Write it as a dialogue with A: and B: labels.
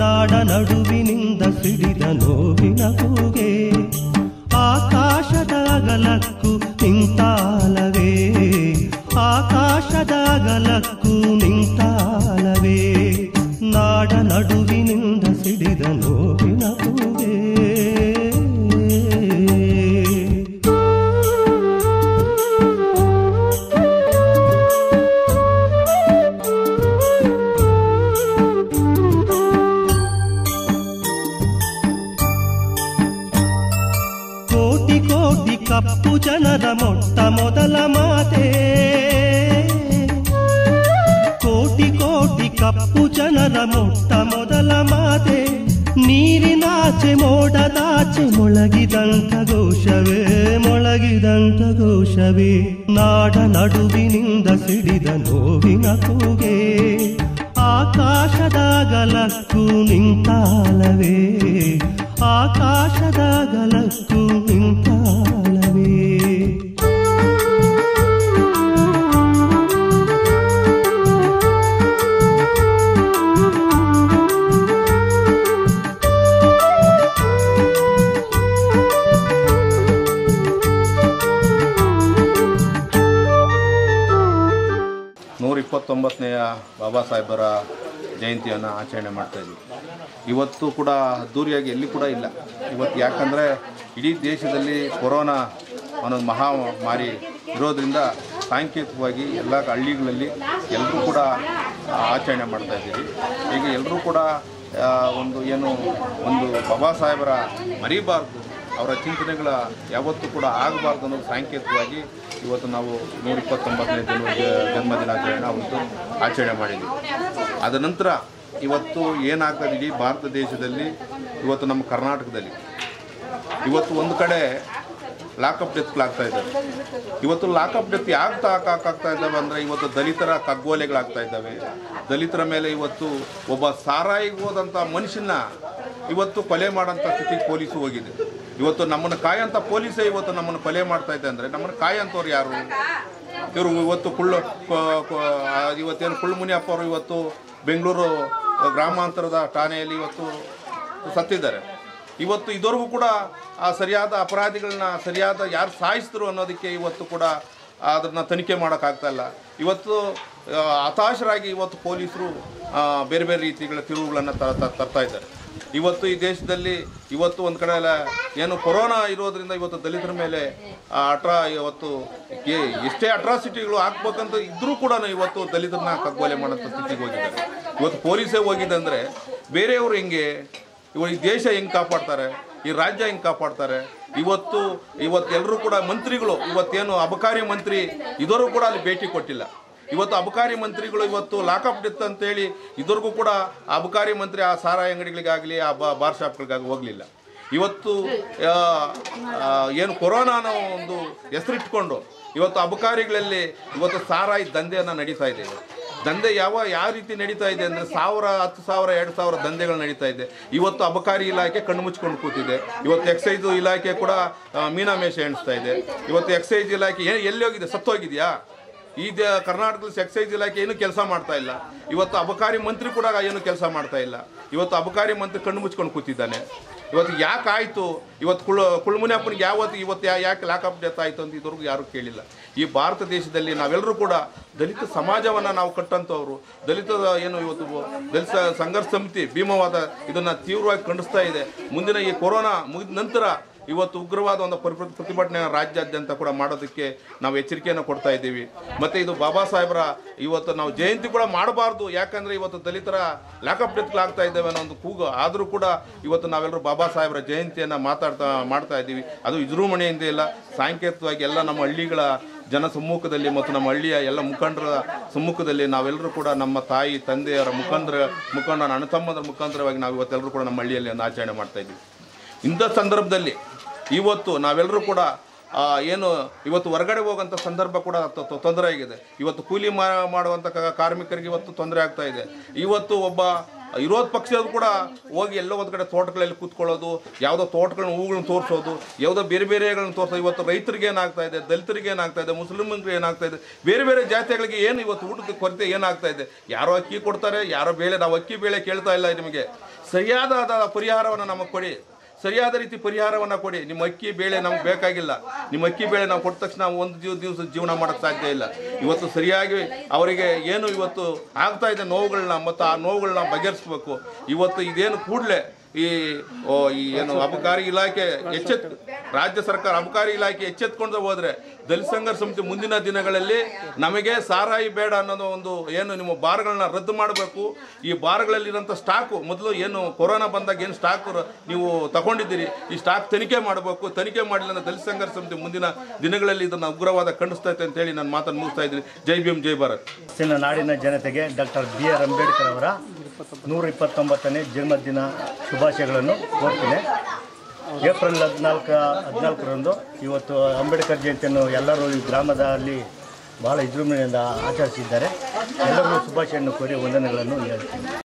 A: ನಾಡ ನಡುವಿನಿಂದ ಸಿಡಿದ ನೋವಿನ ಕೂಗೆ ಆಕಾಶದ ಅಗಲಕ್ಕೂ ನಿಂತಾಲವೇ ಆಕಾಶದ ಅಗಲಕ್ಕೂ ನಿಂತಾಲವೇ ನಾಡ ನಡುವಿನಿಂದ ಸಿಡಿದ ನೋವಿನ ಕೂಗೆ ಕೋಟಿ ಕೋಟಿ ಕಪ್ಪು ಜನರ ಮೊಟ್ಟ ಮೊದಲ ಮಾತೆ ಕೋಟಿ ಕೋಟಿ ಕಪ್ಪು ಜನರ ಮೊಟ್ಟ ಮೊದಲ ಮಾತೆ ನೀರಿನಾಚೆ ಮೋಡದಾಚೆ ಮೊಳಗಿದಂತ ಘೋಷವೇ ಮೊಳಗಿದಂತ ಘೋಷವೇ ನಾಡ ನಡುವಿನಿಂದ ಸಿಡಿದ ನೋವಿನ ಕೂಗೆ ಆಕಾಶದ ಗಲಕ್ಕೂ ನಿಂತಾಲವೇ ಆಕಾಶದ ಗಲಕ್ಕೂ ನಿಂತಾಲವೇ
B: ನೂರ ಇಪ್ಪತ್ತೊಂಬತ್ತನೆಯ ಬಾಬಾ ಸಾಹೇಬರ ಜಯಂತಿಯನ್ನು ಆಚರಣೆ ಮಾಡ್ತಾ ಇದ್ವಿ ಇವತ್ತು ಕೂಡ ಅದ್ದೂರಿಯಾಗಿ ಎಲ್ಲಿ ಕೂಡ ಇಲ್ಲ ಇವತ್ತು ಯಾಕಂದರೆ ಇಡೀ ದೇಶದಲ್ಲಿ ಕೊರೋನಾ ಅನ್ನೋದು ಮಹಾಮಾರಿ ಇರೋದ್ರಿಂದ ಸಾಂಕೇತಿಕವಾಗಿ ಎಲ್ಲ ಹಳ್ಳಿಗಳಲ್ಲಿ ಎಲ್ಲರೂ ಕೂಡ ಆ, ಆಚರಣೆ ಮಾಡ್ತಾ ಇದ್ದೀವಿ ಈಗ ಎಲ್ಲರೂ ಕೂಡ ಆ, ಒಂದು ಏನು ಒಂದು ಬಾಬಾ ಸಾಹೇಬರ ಮರಿಬಾರ್ದು ಅವರ ಚಿಂತನೆಗಳ ಯಾವತ್ತೂ ಕೂಡ ಆಗಬಾರ್ದು ಅನ್ನೋದು ಸಾಂಕೇತಿಕವಾಗಿ ಇವತ್ತು ನಾವು ನೂರ ಇಪ್ಪತ್ತೊಂಬತ್ತನೇ ಜನ್ಮ ಜನ್ಮ ದಿನಾಚರಣೆ ಅವತ್ತು ಆಚರಣೆ ಮಾಡಿದ್ದೀವಿ ಅದ ನಂತರ ಇವತ್ತು ಏನಾಗ್ತದೆ ಇಡೀ ಭಾರತ ದೇಶದಲ್ಲಿ ಇವತ್ತು ನಮ್ಮ ಕರ್ನಾಟಕದಲ್ಲಿ ಇವತ್ತು ಒಂದು ಕಡೆ ಲಾಕಪ್ ಡೆತ್ಗಳಾಗ್ತಾ ಇದ್ದಾವೆ ಇವತ್ತು ಲಾಕಪ್ ಡೆತ್ ಯಾಕೆ ಆಗ್ತಾ ಇದ್ದಾವೆ ಅಂದರೆ ಇವತ್ತು ದಲಿತರ ಕಗ್ಗೋಲೆಗಳಾಗ್ತಾ ಇದ್ದಾವೆ ದಲಿತರ ಮೇಲೆ ಇವತ್ತು ಒಬ್ಬ ಸಾರಾಯಿಗೆ ಹೋದಂಥ ಮನುಷ್ಯನ ಇವತ್ತು ಕೊಲೆ ಮಾಡೋಂಥ ಸ್ಥಿತಿಗೆ ಪೊಲೀಸು ಹೋಗಿದೆ ಇವತ್ತು ನಮ್ಮನ್ನು ಕಾಯಂಥ ಪೊಲೀಸೇ ಇವತ್ತು ನಮ್ಮನ್ನು ಕೊಲೆ ಮಾಡ್ತಾ ಇದೆ ಅಂದರೆ ನಮ್ಮನ್ನು ಕಾಯಂಥವ್ರು ಯಾರು ಇವರು ಇವತ್ತು ಕುಳ್ಳು ಕ- ಕ- ಆ, ಇವತ್ತೇನು ಕುಳ್ಳು ಮುನಿಯಪ್ಪ ಅವರು ಇವತ್ತು ಬೆಂಗಳೂರು ಗ್ರಾಮಾಂತರದ ಠಾಣೆಯಲ್ಲಿ ಇವತ್ತು ಸತ್ತಿದ್ದಾರೆ ಇವತ್ತು ಇದುವರೆಗೂ ಕೂಡ ಆ ಸರಿಯಾದ ಅಪರಾಧಿಗಳನ್ನ ಸರಿಯಾದ ಯಾರು ಸಾಯಿಸಿದ್ರು ಅನ್ನೋದಕ್ಕೆ ಇವತ್ತು ಕೂಡ ಅದನ್ನು ತನಿಖೆ ಮಾಡೋಕ್ಕಾಗ್ತಾ ಇಲ್ಲ ಇವತ್ತು ಆ, ಹತಾಶರಾಗಿ ಇವತ್ತು ಪೊಲೀಸರು ಆ, ಬೇರೆ ಬೇರೆ ರೀತಿಗಳ ತಿರುವುಗಳನ್ನು ತ ತ- ತರ್ತಾ ಇದ್ದಾರೆ ಇವತ್ತು ಈ ದೇಶದಲ್ಲಿ ಇವತ್ತು ಒಂದು ಕಡೆ ಎಲ್ಲ ಏನು ಕೊರೋನಾ ಇರೋದ್ರಿಂದ ಇವತ್ತು ದಲಿತರ ಮೇಲೆ ಆ ಅಟ್ರಾ ಇವತ್ತು ಏ- ಎಷ್ಟೇ ಅಟ್ರಾಸಿಟಿಗಳು ಹಾಕ್ಬೇಕಂತ ಇದ್ರೂ ಕೂಡ ಇವತ್ತು ದಲಿತರನ್ನ ಕಗ್ಗೋಲೆ ಮಾಡೋಂಥ ಸ್ಥಿತಿಗೆ ಹೋಗಿದ್ದಾರೆ ಇವತ್ತು ಪೊಲೀಸೇ ಹೋಗಿದೆ ಅಂದರೆ ಬೇರೆಯವರು ಹೆಂಗೆ ಇವ ಈ ದೇಶ ಹೆಂಗೆ ಕಾಪಾಡ್ತಾರೆ ಈ ರಾಜ್ಯ ಹೆಂಗೆ ಕಾಪಾಡ್ತಾರೆ ಇವತ್ತು ಇವತ್ತು ಎಲ್ಲರೂ ಕೂಡ ಮಂತ್ರಿಗಳು ಇವತ್ತೇನು ಅಬಕಾರಿ ಮಂತ್ರಿ ಇದವರು ಕೂಡ ಅಲ್ಲಿ ಭೇಟಿ ಕೊಟ್ಟಿಲ್ಲ ಇವತ್ತು ಅಬಕಾರಿ ಮಂತ್ರಿಗಳು ಇವತ್ತು ಲಾಕಪ್ ಡೆತ್ ಅಂತೇಳಿ ಇದುವರೆಗೂ ಕೂಡ ಆ ಅಬಕಾರಿ ಮಂತ್ರಿ ಆ ಸಾರಾಯಿ ಅಂಗಡಿಗಳಿಗಾಗಲಿ ಆ ಬಾ ಬಾರ್ ಶಾಪ್ಗಳಿಗಾಗಿ ಹೋಗಲಿಲ್ಲ ಇವತ್ತು ಆ, ಆ, ಏನು ಕೊರೋನಾ ಅನ್ನೋ ಒಂದು ಹೆಸರಿಟ್ಕೊಂಡು ಇವತ್ತು ಅಬಕಾರಿಗಳಲ್ಲಿ ಇವತ್ತು ಸಾರಾಯಿ ದಂಧೆಯನ್ನು ನಡೀತಾ ಇದೆ ಇವತ್ತು. ದಂಧೆ ಯಾವ ಯಾವ ರೀತಿ ನಡೀತಾ ಇದೆ ಅಂದರೆ ಸಾವಿರ ಹತ್ತು ಸಾವಿರ ಎರಡು ಸಾವಿರ ದಂಧೆಗಳು ನಡೀತಾ ಇದೆ ಇವತ್ತು ಅಬಕಾರಿ ಇಲಾಖೆ ಕಣ್ಣು ಮುಚ್ಕೊಂಡು ಕೂತಿದೆ ಇವತ್ತು ಎಕ್ಸೈಸ್ ಇಲಾಖೆ ಕೂಡ ಆ, ಮೀನಾಮೇಷ ಎಣಿಸ್ತಾ ಇದೆ ಇವತ್ತು ಎಕ್ಸೈಸ್ ಇಲಾಖೆ ಏನು ಎಲ್ಲಿ ಹೋಗಿದೆ ಸತ್ತೋಗಿದೆಯಾ ಈ ದ ಕರ್ನಾಟಕದ ಎಕ್ಸೈಸ್ ಇಲಾಖೆ ಏನು ಕೆಲಸ ಮಾಡ್ತಾ ಇಲ್ಲ ಇವತ್ತು ಅಬಕಾರಿ ಮಂತ್ರಿ ಕೂಡ ಏನು ಕೆಲಸ ಮಾಡ್ತಾ ಇಲ್ಲ ಇವತ್ತು ಅಬಕಾರಿ ಮಂತ್ರಿ ಕಣ್ಣು ಮುಚ್ಕೊಂಡು ಕೂತಿದ್ದಾನೆ ಇವತ್ತು ಯಾಕೆ ಆಯಿತು ಇವತ್ತು ಕುಳು ಕುಳ್ಮುನಿಯಪ್ಪನಿಗೆ ಯಾವತ್ತು ಇವತ್ತು ಯಾ ಯಾಕೆ ಲಾಕಪ್ ಡೆತ್ ಆಯಿತು ಅಂತ ಇದುವರೆಗೂ ಯಾರೂ ಕೇಳಿಲ್ಲ ಈ ಭಾರತ ದೇಶದಲ್ಲಿ ನಾವೆಲ್ಲರೂ ಕೂಡ ದಲಿತ ಸಮಾಜವನ್ನು ನಾವು ಕಟ್ಟಂಥವ್ರು ದಲಿತದ ಏನು ಇವತ್ತು ದಲಿತ ಸಂಘರ್ಷ ಸಮಿತಿ ಭೀಮವಾದ ಇದನ್ನು ತೀವ್ರವಾಗಿ ಖಂಡಿಸ್ತಾ ಇದೆ ಮುಂದಿನ ಈ ಕೊರೋನಾ ಮುಗಿದ ನಂತರ ಇವತ್ತು ಉಗ್ರವಾದ ಒಂದು ಪರಿ- ಪ್ರತಿಭಟನೆ ರಾಜ್ಯಾದ್ಯಂತ ಕೂಡ ಮಾಡೋದಕ್ಕೆ ನಾವು ಎಚ್ಚರಿಕೆಯನ್ನು ಕೊಡ್ತಾ ಇದ್ದೀವಿ ಮತ್ತು ಇದು ಬಾಬಾ ಸಾಹೇಬರ ಇವತ್ತು ನಾವು ಜಯಂತಿ ಕೂಡ ಮಾಡಬಾರ್ದು ಯಾಕಂದರೆ ಇವತ್ತು ದಲಿತರ ಲಾಕಪ್ ಡೆತ್ಗಳಾಗ್ತಾ ಇದ್ದೇವೆ ಅನ್ನೋ ಒಂದು ಕೂಗು ಆದರೂ ಕೂಡ ಇವತ್ತು ನಾವೆಲ್ಲರೂ ಬಾಬಾ ಸಾಹೇಬರ ಜಯಂತಿಯನ್ನು ಮಾತಾಡ್ತಾ ಮಾಡ್ತಾ ಇದ್ದೀವಿ ಅದು ವಿಜೃಂಭಣೆಯಿಂದ ಇಲ್ಲ ಸಾಂಕೇತಿಕವಾಗಿ ಎಲ್ಲ ನಮ್ಮ ಹಳ್ಳಿಗಳ ಜನ ಸಮ್ಮುಖದಲ್ಲಿ ಮತ್ತು ನಮ್ಮ ಹಳ್ಳಿಯ ಎಲ್ಲ ಮುಖಂಡರ ಸಮ್ಮುಖದಲ್ಲಿ ನಾವೆಲ್ಲರೂ ಕೂಡ ನಮ್ಮ ತಾಯಿ ತಂದೆಯರ ಮುಖಂಡರ ಮುಖಂಡ ಅಣ್ಣ ತಮ್ಮಂದರ ಮುಖಾಂತರವಾಗಿ ನಾವು ಇವತ್ತೆಲ್ಲರೂ ಕೂಡ ನಮ್ಮ ಹಳ್ಳಿಯಲ್ಲಿ ಒಂದು ಆಚರಣೆ ಮಾಡ್ತಾ ಇದ್ದೀವಿ ಇಂಥ ಸಂದರ್ಭದಲ್ಲಿ ಇವತ್ತು ನಾವೆಲ್ಲರೂ ಕೂಡ ಆ, ಏನು ಇವತ್ತು ಹೊರಗಡೆ ಹೋಗೋಂಥ ಸಂದರ್ಭ ಕೂಡ ತ- ತ- ತೊಂದರೆ ಆಗಿದೆ ಇವತ್ತು ಕೂಲಿ ಮಾ ಮಾಡುವಂಥ ಕ- ಕಾರ್ಮಿಕರಿಗೆ ಇವತ್ತು ತೊಂದರೆ ಆಗ್ತಾ ಇದೆ ಇವತ್ತು ಒಬ್ಬ ವಿರೋಧ ಪಕ್ಷದವ್ರು ಕೂಡ ಹೋಗಿ ಎಲ್ಲೋ ಒಂದು ಕಡೆ ತೋಟಗಳಲ್ಲಿ ಕೂತ್ಕೊಳ್ಳೋದು ಯಾವುದೋ ತೋಟಗಳನ್ನ ಹೂಗಳನ್ನ ತೋರಿಸೋದು ಯಾವುದೋ ಬೇರೆ ಬೇರೆಗಳನ್ನ ತೋರಿಸೋದು ಇವತ್ತು ರೈತರಿಗೆ ಏನಾಗ್ತಾ ಇದೆ ದಲಿತರಿಗೆ ಏನಾಗ್ತಾ ಇದೆ ಮುಸ್ಲಿಮ್ರಿಗೆ ಏನಾಗ್ತಾ ಇದೆ ಬೇರೆ ಬೇರೆ ಜಾತಿಗಳಿಗೆ ಏನು ಇವತ್ತು ಊಟದ ಕೊರತೆ ಏನಾಗ್ತಾ ಇದೆ ಯಾರೋ ಅಕ್ಕಿ ಕೊಡ್ತಾರೆ ಯಾರೋ ಬೇಳೆ ನಾವು ಅಕ್ಕಿ ಬೇಳೆ ಕೇಳ್ತಾ ಇಲ್ಲ ನಿಮಗೆ ಸರಿಯಾದ ಪರಿಹಾರವನ್ನು ನಮಗೆ ಕೊಡಿ ಸರಿಯಾದ ರೀತಿ ಪರಿಹಾರವನ್ನು ಕೊಡಿ ನಿಮ್ಮ ಅಕ್ಕಿ ಬೇಳೆ ನಮ್ಗೆ ಬೇಕಾಗಿಲ್ಲ ನಿಮ್ಮ ಅಕ್ಕಿ ಬೇಳೆ ನಾವು ಕೊಟ್ಟ ತಕ್ಷಣ ನಾವು ಒಂದು ಜೀವ ದಿವಸ ಜೀವನ ಮಾಡೋಕ್ಕೆ ಸಾಧ್ಯ ಇಲ್ಲ ಇವತ್ತು ಸರಿಯಾಗಿ ಅವರಿಗೆ ಏನು ಇವತ್ತು ಆಗ್ತಾ ಇದೆ ನೋವುಗಳನ್ನ ಮತ್ತು ಆ ನೋವುಗಳನ್ನ ಬಗೆಹರಿಸ್ಬೇಕು ಇವತ್ತು ಇದೇನು ಕೂಡಲೇ ಈ ಓ, ಈ ಏನು ಅಬಕಾರಿ ಇಲಾಖೆ ಎಚ್ಚೆತ್ ರಾಜ್ಯ ಸರ್ಕಾರ ಅಬಕಾರಿ ಇಲಾಖೆ ಎಚ್ಚೆತ್ಕೊಂಡು ಹೋದ್ರೆ ದಲಿತ ಸಂಘರ್ಷ ಸಮಿತಿ ಮುಂದಿನ ದಿನಗಳಲ್ಲಿ ನಮಗೆ ಸಾರಾಯಿ ಬೇಡ ಅನ್ನೋದು ಒಂದು ಏನು ನಿಮ್ಮ ಬಾರ್ಗಳನ್ನ ರದ್ದು ಮಾಡಬೇಕು ಈ ಬಾರ್ಗಳಲ್ಲಿರೋಂಥ ಸ್ಟಾಕು ಮೊದಲು ಏನು ಕೊರೋನಾ ಬಂದಾಗ ಏನು ಸ್ಟಾಕ್ ನೀವು ತಗೊಂಡಿದ್ದೀರಿ ಈ ಸ್ಟಾಕ್ ತನಿಖೆ ಮಾಡಬೇಕು ತನಿಖೆ ಮಾಡಿಲ್ಲ ಅಂದ್ರೆ ದಲಿತ ಸಂಘರ್ಷ ಸಮಿತಿ ಮುಂದಿನ ದಿನಗಳಲ್ಲಿ ಇದನ್ನು ಉಗ್ರವಾದ ಖಂಡಿಸ್ತೈತೆ ಅಂತೇಳಿ ನಾನು ಮಾತನ್ನು ಮುಗಿಸ್ತಾ ಇದ್ದೀನಿ ಜೈ ಭೀಮ್ ಜೈ ಭಾರತ್
C: ಇವತ್ತಿನ ನಾಡಿನ ಜನತೆಗೆ ಡಾಕ್ಟರ್ ಬಿ ಆರ್ ಅಂಬೇಡ್ಕರ್ ಅವರ ನೂರ ಇಪ್ಪತ್ತೊಂಬತ್ತನೇ ಜನ್ಮದಿನ ಶುಭಾಶಯಗಳನ್ನು ಕೋರ್ತೀನಿ ಏಪ್ರಿಲ್ ಹದಿನಾಲ್ಕು ಹದಿನಾಲ್ಕರಂದು ಇವತ್ತು ಅಂಬೇಡ್ಕರ್ ಜಯಂತಿಯನ್ನು ಎಲ್ಲರೂ ಈ ಗ್ರಾಮದಲ್ಲಿ ಬಹಳ ವಿಜೃಂಭಣೆಯಿಂದ ಆಚರಿಸಿದ್ದಾರೆ ಎಲ್ಲರಿಗೂ ಶುಭಾಶಯನ್ನು ಕೋರಿ ವಂದನೆಗಳನ್ನು ಹೇಳ್ತೀನಿ